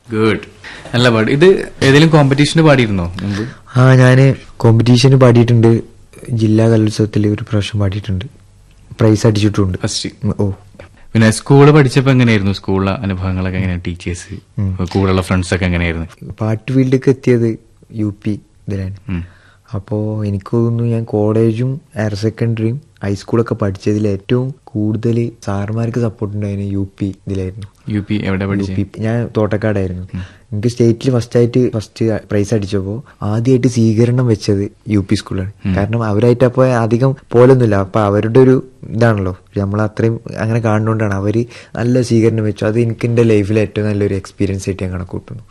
Good നല്ല പാട്ട് ഇത് ഏതെങ്കിലും കോമ്പറ്റീഷന് പാടിയിരുന്നോ മുമ്പ് ആ ഞാന് കോമ്പറ്റീഷന് പാടിയിട്ടുണ്ട് ജില്ലാ കലോത്സവത്തിൽ ഒരു പ്രാവശ്യം പാടിയിട്ടുണ്ട് പ്രൈസ് അടിച്ചിട്ടുണ്ട് ഫസ്റ്റ് ഓ പിന്നെ സ്കൂള് പഠിച്ചപ്പോ എങ്ങനെയായിരുന്നു സ്കൂളിലെ അനുഭവങ്ങളൊക്കെ എങ്ങനെയാണ് ടീച്ചേഴ്സ് കൂടെയുള്ള ഫ്രണ്ട്സ് ഒക്കെ എങ്ങനെയായിരുന്നു പാട്ട് ഫീൽഡിലേക്ക് എത്തിയത് യു പി ഇതിലാണ് ഉം. അപ്പോൾ എനിക്ക് തോന്നുന്നു ഞാൻ കോളേജും ഹയർ സെക്കൻഡറിയും ഹൈസ്കൂളൊക്കെ പഠിച്ചതിൽ ഏറ്റവും കൂടുതൽ സാറുമാർക്ക് സപ്പോർട്ട് ഉണ്ടായിരുന്നു യു പി ഇതിലായിരുന്നു യു പി എവിടെ യു പഠിച്ചത് പി ഞാൻ തോട്ടക്കാടായിരുന്നു എനിക്ക് സ്റ്റേറ്റിൽ ഫസ്റ്റ് ആയിട്ട് ഫസ്റ്റ് പ്രൈസ് അടിച്ചപ്പോൾ ആദ്യമായിട്ട് സ്വീകരണം വെച്ചത് യു പി സ്കൂളാണ് കാരണം അവരായിട്ട് അപ്പോൾ അധികം പോലൊന്നുമില്ല അപ്പൊ അവരുടെ ഒരു ഇതാണല്ലോ നമ്മൾ അത്രയും അങ്ങനെ കാണുന്നതുകൊണ്ടാണ് അവര് നല്ല സ്വീകരണം വെച്ചു അത് എനിക്ക് എന്റെ ലൈഫിലെ ഏറ്റവും നല്ലൊരു എക്സ്പീരിയൻസ് ആയിട്ട് ഞാൻ കണക്കൂട്ടുന്നു